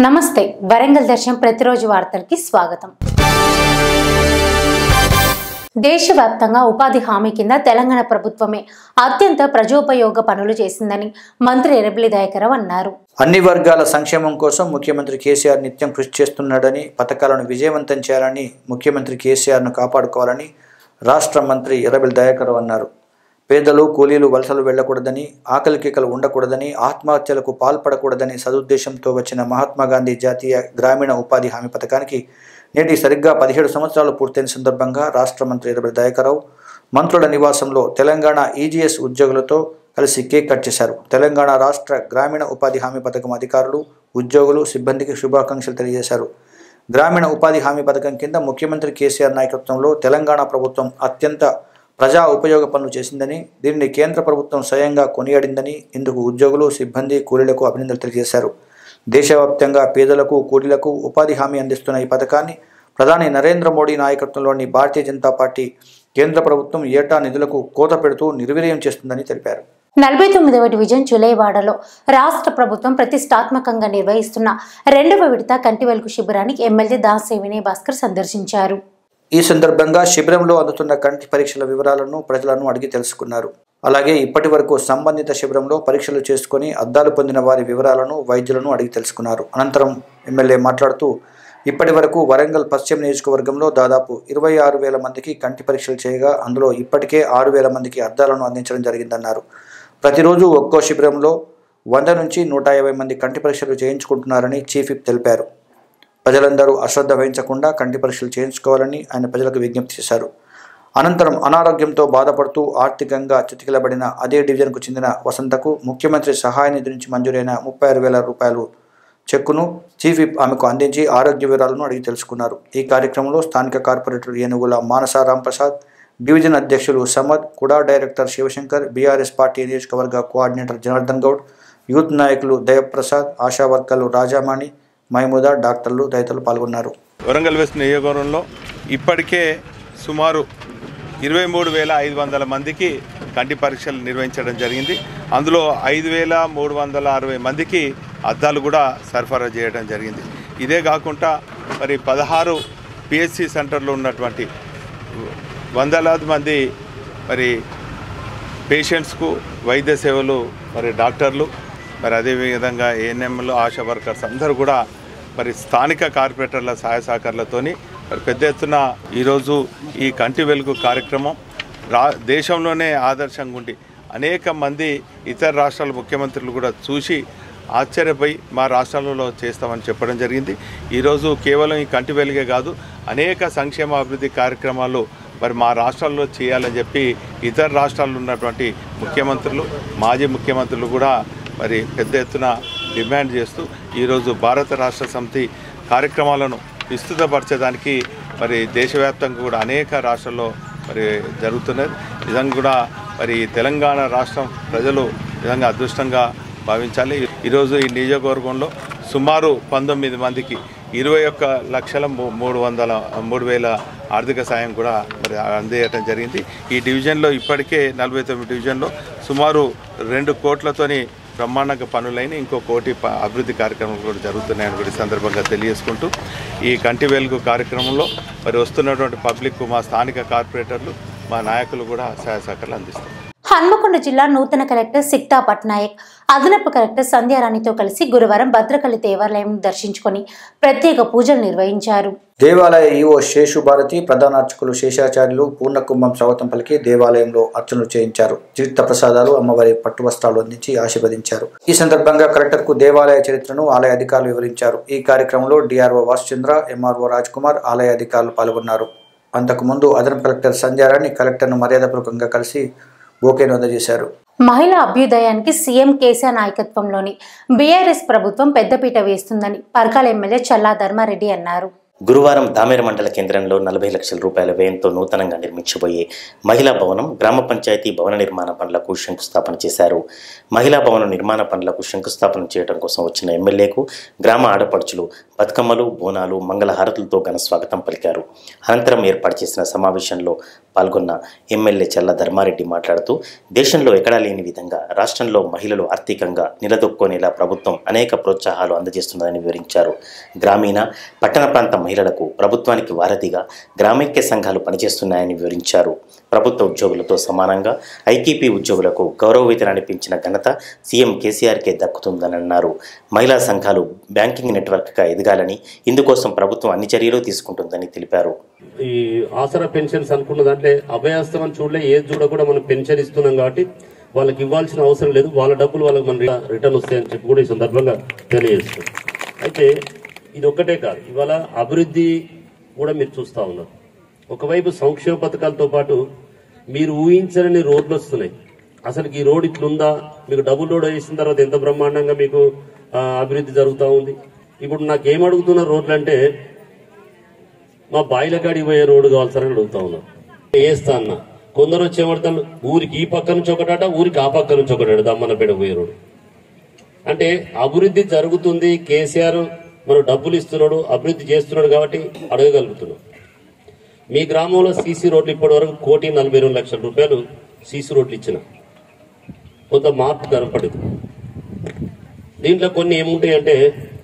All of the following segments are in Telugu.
నమస్తే వరంగల్ దర్శనం ప్రతిరోజు వార్తలకి స్వాగతం దేశవ్యాప్తంగా ఉపాధి హామీ కింద తెలంగాణ ప్రభుత్వమే అత్యంత ప్రజోపయోగ పనులు చేసిందని మంత్రి ఎర్రబెల్లి దయాకరావు అన్నారు అన్ని వర్గాల సంక్షేమం కోసం ముఖ్యమంత్రి కేసీఆర్ నిత్యం కృషి చేస్తున్నాడని పథకాలను విజయవంతం చేయాలని ముఖ్యమంత్రి కేసీఆర్ను కాపాడుకోవాలని రాష్ట్ర మంత్రి ఎర్రబెల్లి దయాకరావు అన్నారు పేదలు కూలీలు వలసలు వెళ్లకూడదని ఆకలికేకలు ఉండకూడదని ఆత్మహత్యలకు పాల్పడకూడదని సదుద్దేశంతో వచ్చిన మహాత్మా గాంధీ జాతీయ గ్రామీణ ఉపాధి హామీ పథకానికి నేటి సరిగ్గా పదిహేడు సంవత్సరాలు పూర్తయిన సందర్భంగా రాష్ట్ర మంత్రి ఎర్రబెల్లి దయాకరావు మంత్రుల నివాసంలో తెలంగాణ ఈజీఎస్ ఉద్యోగులతో కలిసి కేక్ కట్ చేశారు తెలంగాణ రాష్ట్ర గ్రామీణ ఉపాధి హామీ పథకం అధికారులు ఉద్యోగులు సిబ్బందికి శుభాకాంక్షలు తెలియజేశారు గ్రామీణ ఉపాధి హామీ పథకం కింద ముఖ్యమంత్రి కేసీఆర్ నాయకత్వంలో తెలంగాణ ప్రభుత్వం అత్యంత ప్రజా ఉపయోగ పనులు చేసిందని దీనిని కేంద్ర ప్రభుత్వం స్వయంగా కొనియాడిందని ఇందుకు ఉద్యోగులు సిబ్బంది కూలీలకు అభినందనలు తెలియజేశారు దేశవ్యాప్తంగా పేదలకు కూలీలకు ఉపాధి హామీ అందిస్తున్న ఈ పథకాన్ని ప్రధాని నరేంద్ర మోడీ నాయకత్వంలోని భారతీయ జనతా పార్టీ కేంద్ర ప్రభుత్వం ఏటా నిధులకు కోత పెడుతూ నిర్వీర్యం చేస్తుందని తెలిపారు నలభై తొమ్మిదవ డివిజన్ జులైవాడలో రాష్ట్ర ప్రభుత్వం ప్రతిష్టాత్మకంగా నిర్వహిస్తున్న రెండవ విడత కంటి వెలుగు శిబిరానికి ఎమ్మెల్యే దాసే వినయ్ భాస్కర్ సందర్శించారు ఈ సందర్భంగా శిబిరంలో అందుతున్న కంటి పరీక్షల వివరాలను ప్రజలను అడిగి తెలుసుకున్నారు అలాగే ఇప్పటి వరకు సంబంధిత శిబిరంలో పరీక్షలు చేసుకుని అద్దాలు పొందిన వారి వివరాలను వైద్యులను అడిగి తెలుసుకున్నారు అనంతరం ఎమ్మెల్యే మాట్లాడుతూ ఇప్పటి వరకు వరంగల్ పశ్చిమ నియోజకవర్గంలో దాదాపు ఇరవై ఆరు వేల మందికి కంటి పరీక్షలు చేయగా అందులో ఇప్పటికే ఆరు వేల మందికి అద్దాలను అందించడం జరిగిందన్నారు ప్రతిరోజు ఒక్కో శిబిరంలో వంద నుంచి నూట యాభై మంది కంటి పరీక్షలు చేయించుకుంటున్నారని చీఫ్ విప్ తెలిపారు ప్రజలందరూ అశ్రద్ధ వహించకుండా కంటి పరీక్షలు చేయించుకోవాలని ఆయన ప్రజలకు విజ్ఞప్తి చేశారు అనంతరం అనారోగ్యంతో బాధపడుతూ ఆర్థికంగా చితికిలబడిన అదే డివిజన్కు చెందిన వసంతకు ముఖ్యమంత్రి సహాయ నిధి నుంచి మంజూరైన ముప్పై ఆరు వేల రూపాయలు చెక్కును చీఫ్ విప్ ఆమెకు అందించి ఆరోగ్య వివరాలను అడిగి తెలుసుకున్నారు ఈ కార్యక్రమంలో స్థానిక కార్పొరేటర్ ఏనుగుల మానస రాంప్రసాద్ డివిజన్ అధ్యక్షులు Samad KUDA director Shivashankar BRS party నియోజకవర్గ కోఆర్డినేటర్ జనార్దన్ గౌడ్ యూత్ నాయకులు దయప్రసాద్ ఆశా వర్కర్లు రాజామాణి మహమూదా డాక్టర్లు తదితరులు పాల్గొన్నారు వరంగల్ వెస్ట్ నియోజకవర్గంలో ఇప్పటికే సుమారు ఇరవై మూడు వేల ఐదు వందల మందికి కంటి పరీక్షలు నిర్వహించడం జరిగింది అందులో ఐదు వేల మూడు వందల అరవై మందికి అద్దాలు కూడా సరఫరా చేయడం జరిగింది ఇదే కాకుండా మరి పదహారు పిహెచ్సి సెంటర్లో ఉన్నటువంటి వందలాది మంది మరి పేషెంట్స్కు వైద్య సేవలు మరి డాక్టర్లు మరి అదేవిధంగా ఏఎన్ఎంలు ఆశా వర్కర్స్ అందరూ కూడా మరి స్థానిక కార్పొరేటర్ల సహాయ సహకారాలతోని మరి పెద్ద ఎత్తున ఈరోజు ఈ కంటి వెలుగు కార్యక్రమం రా దేశంలోనే ఆదర్శంగా ఉండి అనేక మంది ఇతర రాష్ట్రాల ముఖ్యమంత్రులు కూడా చూసి ఆశ్చర్యపోయి మా రాష్ట్రాలలో చేస్తామని చెప్పడం జరిగింది ఈరోజు కేవలం ఈ కంటి వెలుగే కాదు అనేక సంక్షేమ అభివృద్ధి కార్యక్రమాలు మరి మా రాష్ట్రాల్లో చేయాలని చెప్పి ఇతర రాష్ట్రాల్లో ఉన్నటువంటి ముఖ్యమంత్రులు మాజీ ముఖ్యమంత్రులు కూడా మరి పెద్ద ఎత్తున డిమాండ్ చేస్తూ ఈరోజు భారత రాష్ట్ర సమితి కార్యక్రమాలను విస్తృతపరచడానికి మరి దేశవ్యాప్తంగా కూడా అనేక రాష్ట్రాల్లో మరి జరుగుతున్నది నిజంగా కూడా మరి తెలంగాణ రాష్ట్రం ప్రజలు నిజంగా అదృష్టంగా భావించాలి ఈరోజు ఈ నియోజకవర్గంలో సుమారు పంతొమ్మిది మందికి ఇరవై ఒక్క లక్షల మూ- మూడు వందల మూడు వేల ఆర్థిక సాయం కూడా మరి అందజేయటం జరిగింది ఈ డివిజన్లో ఇప్పటికే నలభై తొమ్మిది డివిజన్లో సుమారు రెండు కోట్లతోని బ్రహ్మాండంగా పనులైన ఇంకో కోటి ప- అభివృద్ధి కార్యక్రమాలు కూడా జరుగుతున్నాయని కూడా ఈ సందర్భంగా తెలియజేసుకుంటూ ఈ కంటి వెలుగు కార్యక్రమంలో మరి వస్తున్నటువంటి పబ్లిక్ మా స్థానిక కార్పొరేటర్లు మా నాయకులు కూడా సహాయ సహకారాలు అందిస్తారు హన్మకొండ జిల్లా నూతన కలెక్టర్ సిక్తా పట్నాయక్ అదనపు కలెక్టర్ సంధ్యారాణితో కలిసి గురువారం భద్రకళి దేవాలయం దర్శించుకొని ప్రత్యేక పూజలు నిర్వహించారు దేవాలయ ఈవో శేషు భారతి ప్రధాన అర్చకులు శేషాచార్యులు పూర్ణకుంభం స్వాగతం పలికి దేవాలయంలో అర్చనలు చేయించారు తీర్థ ప్రసాదాలు అమ్మవారి పట్టు వస్త్రాలు అందించి ఆశీర్వదించారు ఈ సందర్భంగా కలెక్టర్ కు దేవాలయ చరిత్రను ఆలయ అధికారులు వివరించారు ఈ కార్యక్రమంలో డిఆర్ఓ వాసుచంద్ర ఎంఆర్ఓ రాజ్ కుమార్ ఆలయ అధికారులు పాల్గొన్నారు అంతకుముందు అదనపు కలెక్టర్ సంధ్యారాణి కలెక్టర్ను మర్యాదపూర్వకంగా కలిసి బోకేను అందజేశారు మహిళా అభ్యుదయానికి సీఎం కేసీఆర్ నాయకత్వంలోని బీఆర్ఎస్ ప్రభుత్వం పెద్దపీట వేస్తుందని పర్కాల ఎమ్మెల్యే చల్లా ధర్మారెడ్డి అన్నారు గురువారం దామెర మండల కేంద్రంలో నలభై లక్షల రూపాయల వ్యయంతో నూతనంగా నిర్మించబోయే మహిళా భవనం గ్రామ పంచాయతీ భవన నిర్మాణ పనులకు శంకుస్థాపన చేశారు మహిళా భవనం నిర్మాణ పనులకు శంకుస్థాపన చేయడం కోసం వచ్చిన ఎమ్మెల్యేకు గ్రామ ఆడపడుచులు బతుకమ్మలు బోనాలు మంగళహారతులతో ఘన స్వాగతం పలికారు అనంతరం ఏర్పాటు చేసిన సమావేశంలో పాల్గొన్న ఎమ్మెల్యే చల్ల ధర్మారెడ్డి మాట్లాడుతూ దేశంలో ఎక్కడా లేని విధంగా రాష్ట్రంలో మహిళలు ఆర్థికంగా నిలదొక్కునేలా ప్రభుత్వం అనేక ప్రోత్సాహాలు అందజేస్తున్నదని వివరించారు గ్రామీణ పట్టణ ప్రాంత మహిళలకు ప్రభుత్వానికి వారధిగా గ్రామైక్య సంఘాలు పనిచేస్తున్నాయని వివరించారు ప్రభుత్వ ఉద్యోగులతో సమానంగా ఐకేపీ ఉద్యోగులకు గౌరవ వేతనాన్ని పెంచిన ఘనత సీఎం కేసీఆర్కే దక్కుతుందని అన్నారు మహిళా సంఘాలు బ్యాంకింగ్ నెట్వర్క్గా ఎదగాలని ఇందుకోసం ప్రభుత్వం అన్ని చర్యలు తీసుకుంటుందని తెలిపారు ఈ ఆసరా పెన్షన్స్ అనుకున్న దాంట్లో అభయాస్తం అని చూడలే ఏది చూడ కూడా మనం పెన్షన్ ఇస్తున్నాం కాబట్టి వాళ్ళకి ఇవ్వాల్సిన అవసరం లేదు వాళ్ళ డబ్బులు వాళ్ళకి మన రిటర్న్ వస్తాయని చెప్పి కూడా ఈ సందర్భంగా తెలియజేస్తుంది అయితే ఇది ఒక్కటే కాదు ఇవాళ అభివృద్ధి కూడా మీరు చూస్తా ఉన్నారు ఒకవైపు సంక్షేమ పథకాలతో పాటు మీరు ఊహించని రోడ్లు వస్తున్నాయి అసలు ఈ రోడ్ ఇట్లుందా మీకు డబుల్ రోడ్ వేసిన తర్వాత ఎంత బ్రహ్మాండంగా మీకు ఆ, అభివృద్ధి జరుగుతూ ఉంది ఇప్పుడు నాకు ఏం అడుగుతున్న రోడ్లు అంటే మా బాయిల కాడికి పోయే రోడ్డు కావాలి సార్ అని అడుగుతా ఉన్నారు వేస్తా అన్న కొందరు వచ్చేవాడతాను ఊరికి ఈ పక్క నుంచి ఒకటాట ఊరికి ఆ పక్క నుంచి ఒకటాట దమ్మన్నపేట పోయే రోడ్డు అంటే అభివృద్ధి జరుగుతుంది కేసీఆర్ మనం డబ్బులు ఇస్తున్నాడు అభివృద్ధి చేస్తున్నాడు కాబట్టి అడగగలుగుతున్నాం మీ గ్రామంలో సీసీ రోడ్లు ఇప్పటి వరకు కోటి నలభై రెండు లక్షల రూపాయలు సీసీ రోడ్లు ఇచ్చిన కొంత మార్పు కనపడదు దీంట్లో కొన్ని ఏముంటాయి అంటే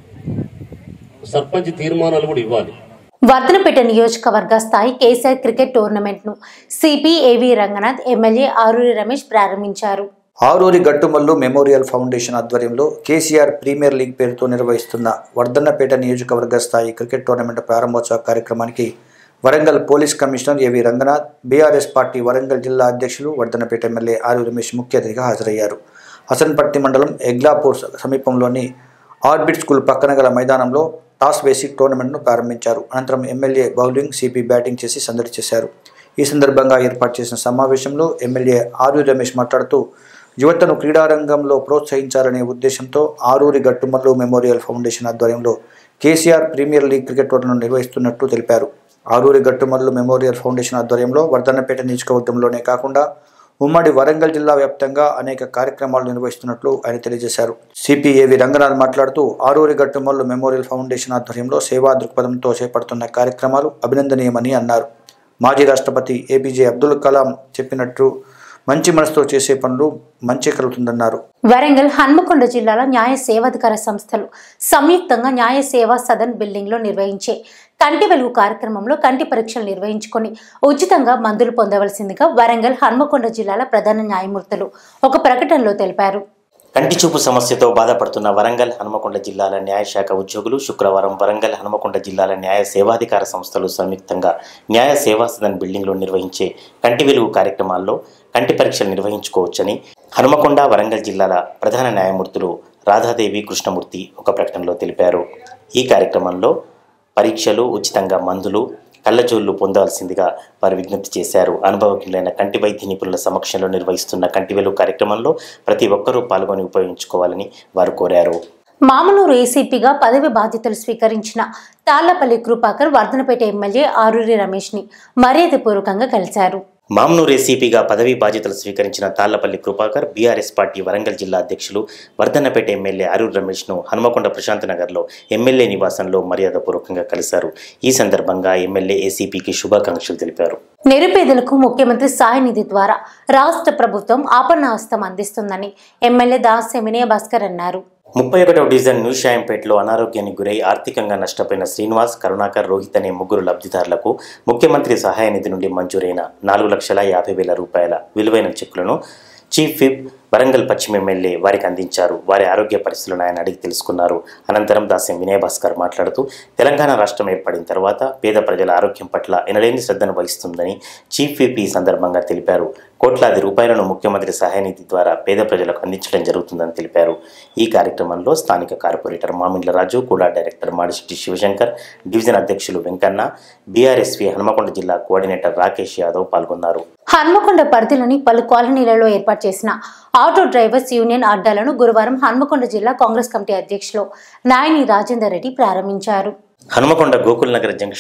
సర్పంచ్ తీర్మానాలు కూడా ఇవ్వాలి వర్ధనపేట నియోజకవర్గ స్థాయి కేసీఆర్ క్రికెట్ టోర్నమెంట్ ను CP AV Ranganath MLA Aruri Ramesh ప్రారంభించారు ఆరూరి గట్టుమల్లు మెమోరియల్ ఫౌండేషన్ ఆధ్వర్యంలో కేసీఆర్ ప్రీమియర్ లీగ్ పేరుతో నిర్వహిస్తున్న వర్ధన్నపేట నియోజకవర్గ స్థాయి క్రికెట్ టోర్నమెంట్ ప్రారంభోత్సవ కార్యక్రమానికి వరంగల్ పోలీస్ కమిషనర్ ఏవి రంగనాథ్ బీఆర్ఎస్ పార్టీ వరంగల్ జిల్లా అధ్యక్షులు వర్ధన్నపేట ఎమ్మెల్యే ఆరు రమేష్ ముఖ్య అతిథిగా హాజరయ్యారు హసన్పర్తి మండలం ఎగ్లాపూర్ సమీపంలోని ఆర్బిట్ స్కూల్ పక్కన గల మైదానంలో టాస్ వేసి టోర్నమెంట్ను ప్రారంభించారు అనంతరం ఎమ్మెల్యే బౌలింగ్ సిపి బ్యాటింగ్ చేసి సందడి చేశారు ఈ సందర్భంగా ఏర్పాటు చేసిన సమావేశంలో ఎమ్మెల్యే ఆరు రమేష్ మాట్లాడుతూ యువతను క్రీడారంగంలో ప్రోత్సహించాలనే ఉద్దేశంతో ఆరూరి గట్టుమల్లు మెమోరియల్ ఫౌండేషన్ ఆధ్వర్యంలో KCR premier league cricket tournament నిర్వహిస్తున్నట్టు తెలిపారు ఆరూరి గట్టుమల్లు మెమోరియల్ ఫౌండేషన్ ఆధ్వర్యంలో వర్ధన్నపేట నియోజకవర్గంలోనే కాకుండా ఉమ్మడి వరంగల్ జిల్లా వ్యాప్తంగా అనేక కార్యక్రమాలు నిర్వహిస్తున్నట్లు ఆయన తెలియజేశారు సిపిఏవి రంగనాథ్ మాట్లాడుతూ ఆరూరి గట్టుమల్లు మెమోరియల్ ఫౌండేషన్ ఆధ్వర్యంలో సేవా దృక్పథంతో చేపడుతున్న కార్యక్రమాలు అభినందనీయమని అన్నారు మాజీ రాష్ట్రపతి ఏపీజే అబ్దుల్ కలాం చెప్పినట్టు మంచి మనసుతో చేసే పనులు మంచి కలుగుతుందన్నారు వరంగల్ హన్మకొండ జిల్లాలో న్యాయ సేవాధికార సంస్థలు సంయుక్తంగా న్యాయ సేవా సదన్ బిల్డింగ్ లో నిర్వహించే కంటి వెలుగు కార్యక్రమంలో కంటి పరీక్షలు నిర్వహించుకొని ఉచితంగా మందులు పొందవలసిందిగా వరంగల్ హన్మకొండ జిల్లాల ప్రధాన న్యాయమూర్తులు ఒక ప్రకటనలో తెలిపారు కంటి చూపు సమస్యతో బాధపడుతున్న వరంగల్ హనుమకొండ జిల్లాల న్యాయశాఖ ఉద్యోగులు శుక్రవారం వరంగల్ హనుమకొండ జిల్లాల న్యాయ సేవాధికార సంస్థలు సంయుక్తంగా న్యాయ సేవా సదన్ బిల్డింగ్లో నిర్వహించే కంటి వెలుగు కార్యక్రమాల్లో కంటి పరీక్షలు నిర్వహించుకోవచ్చని హనుమకొండ వరంగల్ జిల్లాల ప్రధాన న్యాయమూర్తులు రాధాదేవి కృష్ణమూర్తి ఒక ప్రకటనలో తెలిపారు ఈ కార్యక్రమంలో పరీక్షలు ఉచితంగా మందులు కళ్ళజోళ్లు పొందాల్సిందిగా వారు విజ్ఞప్తి చేశారు అనుభవజ్ఞులైన కంటి వైద్య నిపుణుల సమక్షంలో నిర్వహిస్తున్న కంటి వెలుగు కార్యక్రమంలో ప్రతి ఒక్కరూ పాల్గొని ఉపయోగించుకోవాలని వారు కోరారు మామనూరు ఏసీపీగా పదవి బాధ్యతలు స్వీకరించిన తాళ్లపల్లి కృపాకర్ వర్ధనపేట ఎమ్మెల్యే ఆరూరి రమేష్ ని మర్యాదపూర్వకంగా కలిశారు మామ్నూర్ ఏసీపీగా పదవీ బాధ్యతలు స్వీకరించిన తాళ్లపల్లి కృపాకర్ బీఆర్ఎస్ పార్టీ వరంగల్ జిల్లా అధ్యక్షులు వర్ధన్నపేట ఎమ్మెల్యే అరూర్ రమేష్ను హనుమకొండ ప్రశాంత్ నగర్లో ఎమ్మెల్యే నివాసంలో మర్యాదపూర్వకంగా కలిశారు ఈ సందర్భంగా ఎమ్మెల్యే ఏసీపీకి శుభాకాంక్షలు తెలిపారు నిరుపేదలకు ముఖ్యమంత్రి సాయ నిధి ద్వారా రాష్ట్ర ప్రభుత్వం ఆపన్నాస్తం అందిస్తుందని ఎమ్మెల్యే దాసే వినయ భాస్కర్ అన్నారు ముప్పై ఒకటవ డివిజన్ న్యూ షాయంపేటలో అనారోగ్యానికి గురై ఆర్థికంగా నష్టపోయిన శ్రీనివాస్ కరుణాకర్ రోహిత్ అనే ముగ్గురు లబ్ధిదారులకు ముఖ్యమంత్రి సహాయ నిధి నుండి మంజూరైన నాలుగు లక్షల యాభై వేల రూపాయల విలువైన చెక్కులను చీఫ్ విప్ వరంగల్ పశ్చిమ ఎమ్మెల్యే వారికి అందించారు వారి ఆరోగ్య పరిస్థితులను ఆయన అడిగి తెలుసుకున్నారు అనంతరం దాస్యం వినయ్ భాస్కర్ మాట్లాడుతూ తెలంగాణ రాష్ట్రం ఏర్పడిన తర్వాత పేద ప్రజల ఆరోగ్యం పట్ల ఎనలేని శ్రద్ధను వహిస్తుందని చీఫ్ విప్ ఈ సందర్భంగా తెలిపారు కోట్లాది రూపాయలను ముఖ్యమంత్రి సహాయ నిధి ద్వారా పేద ప్రజలకు అందించడం జరుగుతుందని తెలిపారు ఈ కార్యక్రమంలో స్థానిక కార్పొరేటర్ మామిండ్ల రాజు కూడా డైరెక్టర్ మాడిశెట్టి శివశంకర్ డివిజన్ అధ్యక్షులు వెంకన్న బీఆర్ఎస్వి హనుమకొండ జిల్లా కోఆర్డినేటర్ రాకేష్ యాదవ్ పాల్గొన్నారు హన్మకొండ పరిధిలోని పలు కాలనీలలో ఏర్పాటు చేసిన ఆటో డ్రైవర్స్ యూనియన్ అడ్డాలను గురువారం హన్మకొండ జిల్లా కాంగ్రెస్ కమిటీ అధ్యక్షులు నాయని రాజేందర్ రెడ్డి ప్రారంభించారు హనుమకొండ గోకుల్ నగర్ జంక్షన్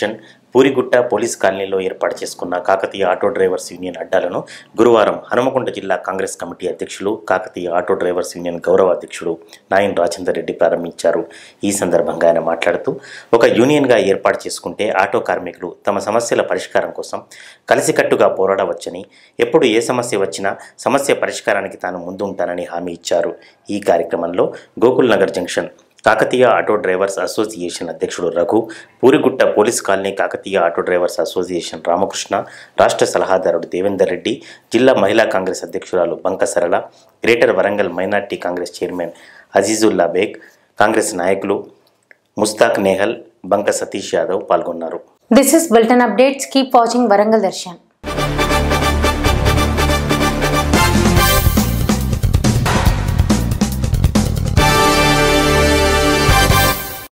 పూరిగుట్ట పోలీస్ కాలనీలో ఏర్పాటు చేసుకున్న కాకతీయ ఆటో డ్రైవర్స్ యూనియన్ అడ్డాలను గురువారం హనుమకొండ జిల్లా కాంగ్రెస్ కమిటీ అధ్యక్షులు కాకతీయ ఆటో డ్రైవర్స్ యూనియన్ గౌరవ అధ్యక్షుడు నాయన్ రాజేందర్ రెడ్డి ప్రారంభించారు ఈ సందర్భంగా ఆయన మాట్లాడుతూ ఒక యూనియన్గా ఏర్పాటు చేసుకుంటే ఆటో కార్మికులు తమ సమస్యల పరిష్కారం కోసం కలిసికట్టుగా పోరాడవచ్చని ఎప్పుడు ఏ సమస్య వచ్చినా సమస్య పరిష్కారానికి తాను ముందుంటానని హామీ ఇచ్చారు ఈ కార్యక్రమంలో Gokul Nagar junction Kakatiya auto drivers association అధ్యక్షుడు Raghu Puriguta police colony Kakatiya auto drivers association Ramakrishna రాష్ట్ర సలహాదారుడు దేవేందర్ రెడ్డి జిల్లా మహిళా కాంగ్రెస్ అధ్యక్షురాలు Banka Sarala greater Warangal minority Congress chairman Azeezullah Baig Congress నాయకులు ముస్తాక్ నేహల్ బంక సతీష్ యాదవ్ పాల్గొన్నారు this is bulletin updates keep watching Warangal Darshan